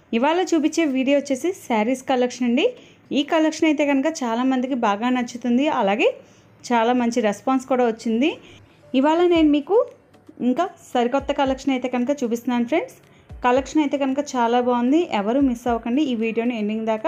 ఇవాళ చూపించే వీడియో వచ్చేసి శారీస్ కలెక్షన్ అండి ఈ కలెక్షన్ అయితే కనుక చాలామందికి బాగా నచ్చుతుంది అలాగే చాలా మంచి రెస్పాన్స్ కూడా వచ్చింది ఇవాళ నేను మీకు ఇంకా సరికొత్త కలెక్షన్ అయితే కనుక చూపిస్తున్నాను ఫ్రెండ్స్ కలెక్షన్ అయితే కనుక చాలా బాగుంది ఎవరు మిస్ అవ్వకండి ఈ వీడియోని ఎండింగ్ దాకా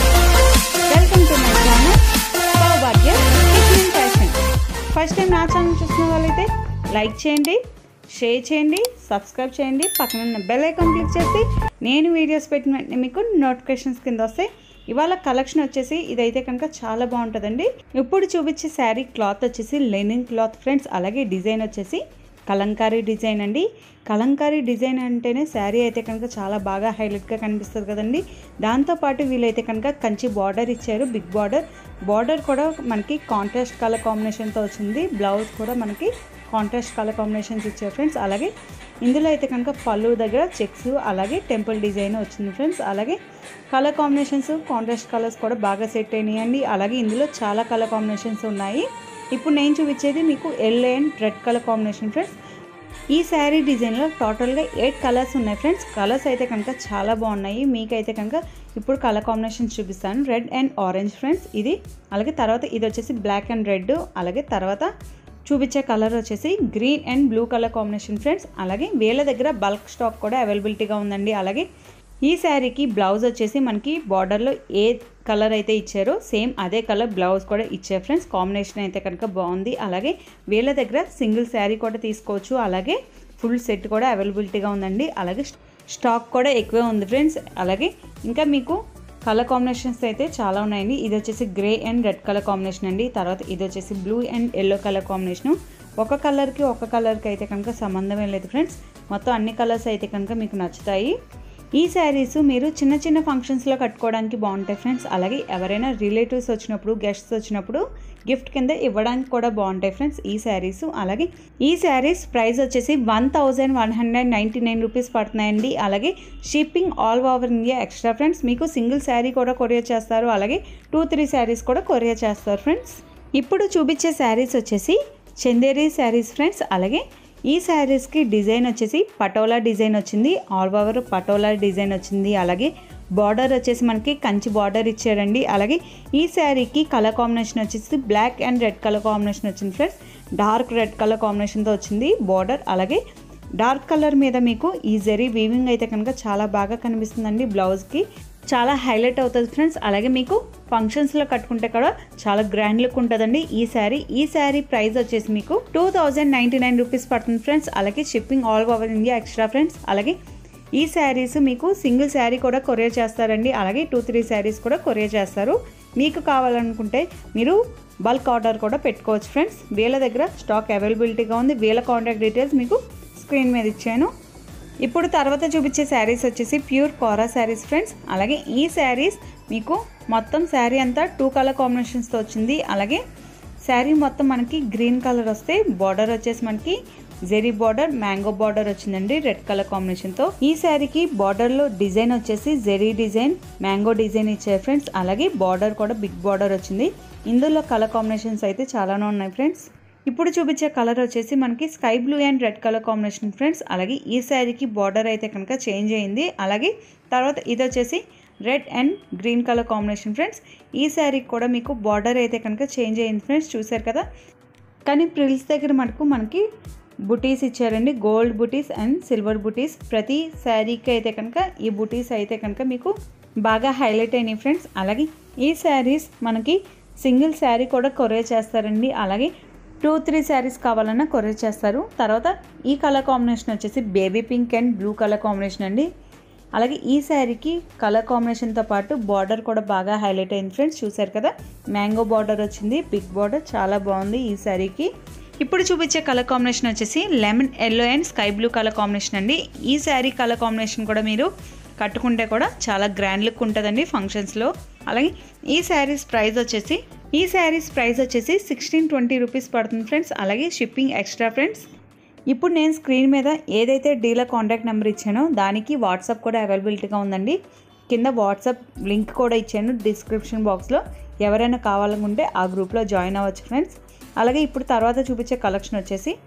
welcome to my channel Saubhagya kitchen fashion first time నా ఛానల్ చూసిన వాళ్ళైతే లైక్ చేయండి షేర్ చేయండి సబ్స్క్రైబ్ చేయండి పక్కన ఉన్న బెల్ ఐకాన్ క్లిక్ చేసి నేను వీడియోస్ పెట్టిన వెంటనే మీకు నోటిఫికేషన్స్ కింద వస్తాయి ఇవాళ కలెక్షన్ వచ్చేసి ఇదైతే కనుక చాలా బాగుంటుందండి ఇప్పుడు చూపించే శారీ క్లాత్ వచ్చేసి లెనిన్ క్లాత్ ఫ్రెండ్స్ అలాగే డిజైన్ వచ్చేసి కలంకారీ డిజైన్ అండి కలంకారీ డిజైన్ అంటేనే శారీ అయితే కనుక చాలా బాగా హైలైట్గా కనిపిస్తుంది కదండి దాంతోపాటు వీళ్ళైతే కనుక కంచి బార్డర్ ఇచ్చారు బిగ్ బార్డర్ బార్డర్ కూడా మనకి కాంట్రాస్ట్ కలర్ కాంబినేషన్తో వచ్చింది బ్లౌజ్ కూడా మనకి కాంట్రాస్ట్ కలర్ కాంబినేషన్స్ ఇచ్చారు ఫ్రెండ్స్ అలాగే ఇందులో అయితే కనుక పళ్ళు దగ్గర చెక్స్ అలాగే టెంపుల్ డిజైన్ వచ్చింది ఫ్రెండ్స్ అలాగే కలర్ కాంబినేషన్స్ కాంట్రాస్ట్ కలర్స్ కూడా బాగా సెట్ అయినాయండి అలాగే ఇందులో చాలా కలర్ కాంబినేషన్స్ ఉన్నాయి ఇప్పుడు నేను చూపించేది మీకు yellow and red colour combination friends ఈ శారీ డిజైన్లో టోటల్గా ఎయిట్ కలర్స్ ఉన్నాయి ఫ్రెండ్స్ కలర్స్ అయితే కనుక చాలా బాగున్నాయి మీకైతే కనుక ఇప్పుడు కలర్ కాంబినేషన్స్ చూపిస్తాను రెడ్ అండ్ ఆరెంజ్ ఫ్రెండ్స్ ఇది అలాగే తర్వాత ఇది వచ్చేసి బ్లాక్ అండ్ రెడ్ అలాగే తర్వాత చూపించే కలర్ వచ్చేసి green and blue colour combination friends అలాగే వీళ్ళ దగ్గర బల్క్ స్టాక్ కూడా అవైలబిలిటీగా ఉందండి అలాగే ఈ శారీకి బ్లౌజ్ వచ్చేసి మనకి బార్డర్లో ఏ కలర్ అయితే ఇచ్చారో సేమ్ అదే కలర్ బ్లౌజ్ కూడా ఇచ్చారు ఫ్రెండ్స్ కాంబినేషన్ అయితే కనుక బాగుంది అలాగే వీళ్ళ దగ్గర సింగిల్ శారీ కూడా తీసుకోవచ్చు అలాగే ఫుల్ సెట్ కూడా అవైలబిలిటీగా ఉందండి అలాగే స్టాక్ కూడా ఎక్కువే ఉంది ఫ్రెండ్స్ అలాగే ఇంకా మీకు కలర్ కాంబినేషన్స్ అయితే చాలా ఉన్నాయండి ఇది వచ్చేసి grey and red colour combination అండి తర్వాత ఇది వచ్చేసి blue and yellow colour combination ఒక కలర్కి ఒక కలర్కి అయితే కనుక సంబంధమే లేదు ఫ్రెండ్స్ మొత్తం అన్ని కలర్స్ అయితే కనుక మీకు నచ్చుతాయి ఈ శారీస్ మీరు చిన్న చిన్న ఫంక్షన్స్లో కట్టుకోవడానికి బాగుంటాయి ఫ్రెండ్స్ అలాగే ఎవరైనా రిలేటివ్స్ వచ్చినప్పుడు గెస్ట్స్ వచ్చినప్పుడు గిఫ్ట్ కింద ఇవ్వడానికి కూడా బాగుంటాయి ఫ్రెండ్స్ ఈ శారీస్ అలాగే ఈ శారీస్ ప్రైస్ వచ్చేసి one thousand one hundred ninety nine rupees పడుతున్నాయండి అలాగే shipping all over India extra friends మీకు సింగిల్ శారీ కూడా కొరియర్ చేస్తారు అలాగే టూ త్రీ శారీస్ కూడా కొరియర్ చేస్తారు ఫ్రెండ్స్ ఇప్పుడు చూపించే శారీస్ వచ్చేసి చందేరి శారీస్ ఫ్రెండ్స్ అలాగే ఈ శారీస్కి డిజైన్ వచ్చేసి పటోలా డిజైన్ వచ్చింది ఆల్ ఓవర్ పటోలా డిజైన్ వచ్చింది అలాగే బార్డర్ వచ్చేసి మనకి కంచి బార్డర్ ఇచ్చారండి అలాగే ఈ శారీకి కలర్ కాంబినేషన్ వచ్చేసి black and red colour combination వచ్చింది ఫ్రెండ్స్ డార్క్ రెడ్ కలర్ కాంబినేషన్తో వచ్చింది బార్డర్ అలాగే డార్క్ కలర్ మీద మీకు ఈ జరీ వీవింగ్ అయితే కనుక చాలా బాగా కనిపిస్తుందండి బ్లౌజ్కి చాలా హైలైట్ అవుతుంది ఫ్రెండ్స్ అలాగే మీకు ఫంక్షన్స్లో కట్టుకుంటే కూడా చాలా గ్రాండ్ లుక్ ఉంటుందండి ఈ శారీ ఈ శారీ ప్రైస్ వచ్చేసి మీకు two thousand ninety nine rupees పడుతుంది ఫ్రెండ్స్ అలాగే shipping all over India extra friends అలాగే ఈ శారీస్ మీకు సింగిల్ శారీ కూడా కొరియర్ చేస్తారండి అలాగే టూ త్రీ శారీస్ కూడా కొరియర్ చేస్తారు మీకు కావాలనుకుంటే మీరు బల్క్ ఆర్డర్ కూడా పెట్టుకోవచ్చు ఫ్రెండ్స్ వీళ్ళ దగ్గర స్టాక్ అవైలబిలిటీగా ఉంది వీళ్ళ కాంటాక్ట్ డీటెయిల్స్ మీకు స్క్రీన్ మీద ఇచ్చాను ఇప్పుడు తర్వాత చూపించే శారీస్ వచ్చేసి ప్యూర్ కోరా శారీస్ ఫ్రెండ్స్ అలాగే ఈ శారీస్ మీకు మొత్తం శారీ అంతా టూ కలర్ కాంబినేషన్స్తో వచ్చింది అలాగే శారీ మొత్తం మనకి గ్రీన్ కలర్ వస్తే బార్డర్ వచ్చేసి మనకి జెరీ బార్డర్ మ్యాంగో బార్డర్ వచ్చిందండి రెడ్ కలర్ కాంబినేషన్తో ఈ శారీకి బార్డర్లో డిజైన్ వచ్చేసి జెరీ డిజైన్ మ్యాంగో డిజైన్ ఇచ్చారు ఫ్రెండ్స్ అలాగే బార్డర్ కూడా బిగ్ బార్డర్ వచ్చింది ఇందులో కలర్ కాంబినేషన్స్ అయితే చాలానే ఉన్నాయి ఫ్రెండ్స్ ఇప్పుడు చూపించే కలర్ వచ్చేసి మనకి sky blue and red colour combination friends అలాగే ఈ శారీకి బార్డర్ అయితే కనుక చేంజ్ అయింది అలాగే తర్వాత ఇది వచ్చేసి red and green colour combination friends ఈ శారీకి కూడా మీకు బార్డర్ అయితే కనుక చేంజ్ అయింది ఫ్రెండ్స్ చూసారు కదా కానీ ప్రిల్స్ దగ్గర మనకు మనకి బుటీస్ ఇచ్చారండి గోల్డ్ బుటీస్ అండ్ సిల్వర్ బుటీస్ ప్రతి శారీకి అయితే కనుక ఈ బుటీస్ అయితే కనుక మీకు బాగా హైలైట్ అయినాయి ఫ్రెండ్స్ అలాగే ఈ శారీస్ మనకి సింగిల్ శారీ కూడా కొరియర్ చేస్తారండి అలాగే టూ త్రీ శారీస్ కావాలన్నా కొరియర్ చేస్తారు తర్వాత ఈ కలర్ కాంబినేషన్ వచ్చేసి baby pink and blue colour combination అండి అలాగే ఈ శారీకి కలర్ కాంబినేషన్తో పాటు బార్డర్ కూడా బాగా హైలైట్ అయింది ఫ్రెండ్స్ చూసారు కదా మ్యాంగో బార్డర్ వచ్చింది బిగ్ బార్డర్ చాలా బాగుంది ఈ శారీకి ఇప్పుడు చూపించే కలర్ కాంబినేషన్ వచ్చేసి lemon yellow and sky blue colour combination అండి ఈ శారీ కలర్ కాంబినేషన్ కూడా మీరు కట్టుకుంటే కూడా చాలా గ్రాండ్ లుక్ ఉంటుందండి ఫంక్షన్స్లో అలాగే ఈ శారీస్ ప్రైస్ వచ్చేసి ఈ శారీస్ ప్రైస్ వచ్చేసి సిక్స్టీన్ ట్వంటీ రూపీస్ పడుతుంది ఫ్రెండ్స్ అలాగే షిప్పింగ్ ఎక్స్ట్రా ఫ్రెండ్స్ ఇప్పుడు నేను స్క్రీన్ మీద ఏదైతే డీలర్ కాంటాక్ట్ నెంబర్ ఇచ్చానో దానికి వాట్సాప్ కూడా అవైలబిలిటీగా ఉందండి కింద వాట్సాప్ లింక్ కూడా ఇచ్చాను డిస్క్రిప్షన్ బాక్స్లో ఎవరైనా కావాలనుకుంటే ఆ గ్రూప్లో జాయిన్ అవ్వచ్చు ఫ్రెండ్స్ అలాగే ఇప్పుడు తర్వాత చూపించే కలెక్షన్ వచ్చేసి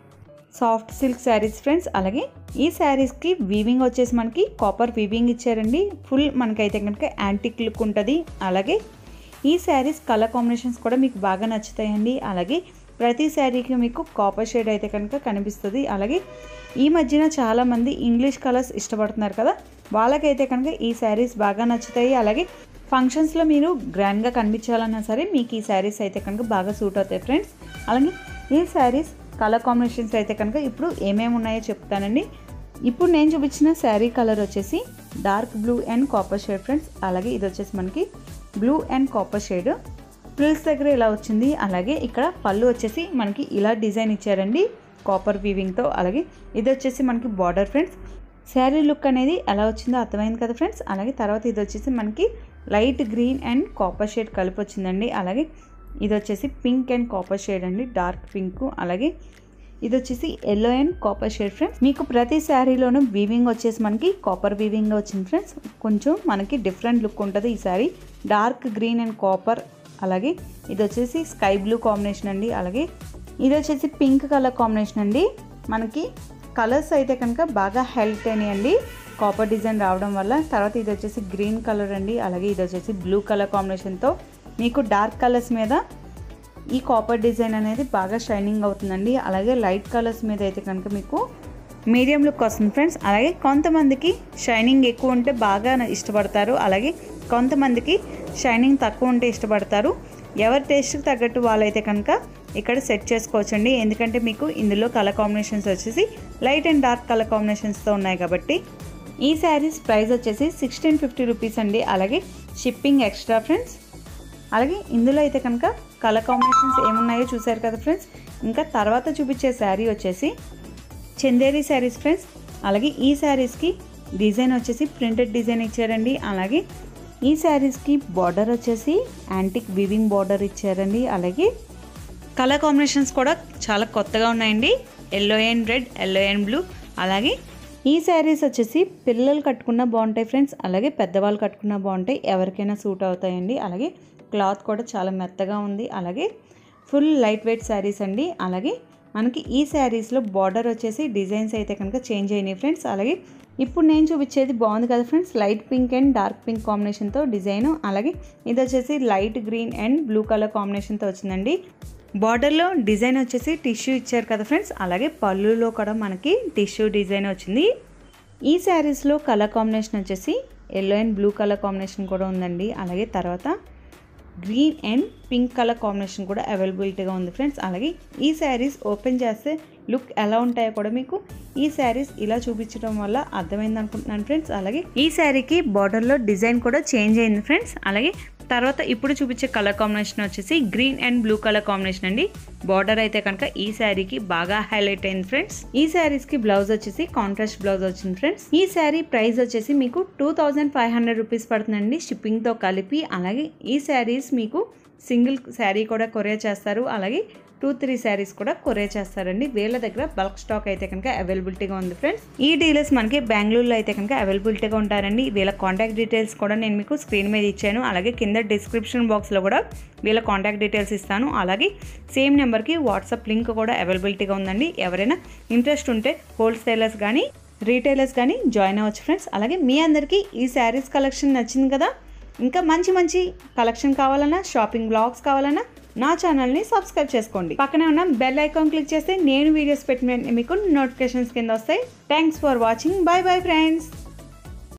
సాఫ్ట్ సిల్క్ శారీస్ ఫ్రెండ్స్ అలాగే ఈ శారీస్కి వీవింగ్ వచ్చేసి మనకి కాపర్ వీవింగ్ ఇచ్చారండి ఫుల్ మనకైతే కనుక యాంటిక్ లుక్ ఉంటుంది అలాగే ఈ శారీస్ కలర్ కాంబినేషన్స్ కూడా మీకు బాగా నచ్చుతాయండి అలాగే ప్రతి శారీకి మీకు కాపర్ షేడ్ అయితే కనుక కనిపిస్తుంది అలాగే ఈ మధ్యన చాలామంది ఇంగ్లీష్ కలర్స్ ఇష్టపడుతున్నారు కదా వాళ్ళకైతే కనుక ఈ శారీస్ బాగా నచ్చుతాయి అలాగే ఫంక్షన్స్లో మీరు గ్రాండ్గా కనిపించాలన్నా సరే మీకు ఈ శారీస్ అయితే కనుక బాగా సూట్ అవుతాయి ఫ్రెండ్స్ అలాగే ఈ శారీస్ కలర్ కాంబినేషన్స్ అయితే కనుక ఇప్పుడు ఏమేమి ఉన్నాయో చెప్తానండి ఇప్పుడు నేను చూపించిన శారీ కలర్ వచ్చేసి dark blue and copper shade friends అలాగే ఇది వచ్చేసి మనకి blue and copper shade frills దగ్గర ఇలా వచ్చింది అలాగే ఇక్కడ పళ్ళు వచ్చేసి మనకి ఇలా డిజైన్ ఇచ్చారండి కాపర్ వీవింగ్తో అలాగే ఇది వచ్చేసి మనకి బార్డర్ ఫ్రెండ్స్ శారీ లుక్ అనేది ఎలా వచ్చిందో అర్థమైంది కదా ఫ్రెండ్స్ అలాగే తర్వాత ఇది వచ్చేసి మనకి light green and copper shade కలిపి వచ్చిందండి అలాగే ఇది వచ్చేసి పింక్ అండ్ కాపర్ షేడ్ అండి డార్క్ పింక్ అలాగే ఇది వచ్చేసి yellow and copper shade friends మీకు ప్రతి శారీలోనూ వీవింగ్ వచ్చేసి మనకి కాపర్ వీవింగ్ వచ్చింది ఫ్రెండ్స్ కొంచెం మనకి డిఫరెంట్ లుక్ ఉంటుంది ఈ sari dark green and copper అలాగే ఇది వచ్చేసి స్కై బ్లూ కాంబినేషన్ అండి అలాగే ఇది వచ్చేసి పింక్ కలర్ కాంబినేషన్ అండి మనకి కలర్స్ అయితే కనుక బాగా హెల్ప్ అయినాయండి కాపర్ డిజైన్ రావడం వల్ల తర్వాత ఇది వచ్చేసి గ్రీన్ కలర్ అండి అలాగే ఇది వచ్చేసి బ్లూ కలర్ కాంబినేషన్తో మీకు డార్క్ కలర్స్ మీద ఈ కాపర్ డిజైన్ అనేది బాగా షైనింగ్ అవుతుందండి అలాగే లైట్ కలర్స్ మీద అయితే కనుక మీకు మీడియం లుక్ వస్తుంది ఫ్రెండ్స్ అలాగే కొంతమందికి షైనింగ్ ఎక్కువ ఉంటే బాగా ఇష్టపడతారు అలాగే కొంతమందికి షైనింగ్ తక్కువ ఉంటే ఇష్టపడతారు ఎవరి టేస్ట్కి తగ్గట్టు వాళ్ళైతే కనుక ఇక్కడ సెట్ చేసుకోవచ్చండి ఎందుకంటే మీకు ఇందులో కలర్ కాంబినేషన్స్ వచ్చేసి లైట్ అండ్ డార్క్ కలర్ కాంబినేషన్స్తో ఉన్నాయి కాబట్టి ఈ శారీస్ ప్రైస్ వచ్చేసి సిక్స్టీన్ ఫిఫ్టీ రూపీస్ అండి అలాగే షిప్పింగ్ ఎక్స్ట్రా ఫ్రెండ్స్ అలాగే ఇందులో అయితే కనుక కలర్ కాంబినేషన్స్ ఏమున్నాయో చూసారు కదా ఫ్రెండ్స్ ఇంకా తర్వాత చూపించే శారీ వచ్చేసి చందేరి శారీస్ ఫ్రెండ్స్ అలాగే ఈ శారీస్కి డిజైన్ వచ్చేసి ప్రింటెడ్ డిజైన్ ఇచ్చారండి అలాగే ఈ శారీస్కి బార్డర్ వచ్చేసి యాంటిక్ వివింగ్ బార్డర్ ఇచ్చారండి అలాగే కలర్ కాంబినేషన్స్ కూడా చాలా కొత్తగా ఉన్నాయండి yellow and red yellow and blue అలాగే ఈ శారీస్ వచ్చేసి పిల్లలు కట్టుకున్నా బాగుంటాయి ఫ్రెండ్స్ అలాగే పెద్దవాళ్ళు కట్టుకున్నా బాగుంటాయి ఎవరికైనా సూట్ అవుతాయండి అలాగే క్లాత్ కూడా చాలా మెత్తగా ఉంది అలాగే ఫుల్ లైట్ వెయిట్ శారీస్ అండి అలాగే మనకి ఈ శారీస్లో బార్డర్ వచ్చేసి డిజైన్స్ అయితే కనుక చేంజ్ అయినాయి ఫ్రెండ్స్ అలాగే ఇప్పుడు నేను చూపించేది బాగుంది కదా friends light pink and dark pink కాంబినేషన్తో డిజైన్ అలాగే ఇది వచ్చేసి light green and blue colour కాంబినేషన్తో వచ్చిందండి బార్డర్లో డిజైన్ వచ్చేసి టిష్యూ ఇచ్చారు కదా ఫ్రెండ్స్ అలాగే పళ్ళులో కూడా మనకి టిష్యూ డిజైన్ వచ్చింది ఈ శారీస్లో కలర్ కాంబినేషన్ వచ్చేసి yellow and blue colour combination కూడా ఉందండి అలాగే తర్వాత green and pink colour combination కూడా అవైలబిలిటీగా ఉంది ఫ్రెండ్స్ అలాగే ఈ శారీస్ ఓపెన్ చేస్తే లుక్ ఎలా ఉంటాయో కూడా మీకు ఈ శారీస్ ఇలా చూపించడం వల్ల అర్థమైంది అనుకుంటున్నాను ఫ్రెండ్స్ అలాగే ఈ శారీకి బార్డర్లో డిజైన్ కూడా చేంజ్ అయింది ఫ్రెండ్స్ అలాగే తర్వాత ఇప్పుడు చూపించే కలర్ కాంబినేషన్ వచ్చేసి green and blue colour combination అండి బార్డర్ అయితే కనుక ఈ శారీకి బాగా హైలైట్ అయింది ఫ్రెండ్స్ ఈ శారీస్ కి బ్లౌజ్ వచ్చేసి కాంట్రాస్ట్ బ్లౌజ్ వచ్చింది ఫ్రెండ్స్ ఈ శారీ ప్రైస్ వచ్చేసి మీకు two thousand five hundred rupees పడుతుందండి షిప్పింగ్ తో కలిపి అలాగే ఈ శారీస్ మీకు సింగిల్ శారీ కూడా కొరియర్ చేస్తారు అలాగే టూ త్రీ శారీస్ కూడా కొరియర్ చేస్తారండి వీళ్ళ దగ్గర బల్క్ స్టాక్ అయితే కనుక అవైలబిలిటీగా ఉంది ఫ్రెండ్స్ ఈ డీలర్స్ మనకి బెంగళూరులో అయితే కనుక అవైలబిలిటీగా ఉంటారండి వీళ్ళ కాంటాక్ట్ డీటెయిల్స్ కూడా నేను మీకు స్క్రీన్ మీద ఇచ్చాను అలాగే కింద డిస్క్రిప్షన్ బాక్స్లో కూడా వీళ్ళ కాంటాక్ట్ డీటెయిల్స్ ఇస్తాను అలాగే సేమ్ నెంబర్కి వాట్సాప్ లింక్ కూడా అవైలబిలిటీగా ఉందండి ఎవరైనా ఇంట్రెస్ట్ ఉంటే హోల్సేలర్స్ కానీ రీటైలర్స్ కానీ జాయిన్ అవ్వచ్చు ఫ్రెండ్స్ అలాగే మీ అందరికీ ఈ శారీస్ కలెక్షన్ నచ్చింది కదా ఇంకా మంచి మంచి కలెక్షన్ కావాలన్నా షాపింగ్ బ్లాగ్స్ కావాలన్నా నా ఛానల్ని సబ్స్క్రైబ్ చేసుకోండి పక్కనే ఉన్న బెల్ ఐకాన్ క్లిక్ చేస్తే నేను వీడియోస్ పెట్టిన మీకు నోటిఫికేషన్స్ కింద వస్తాయి thanks for watching bye bye friends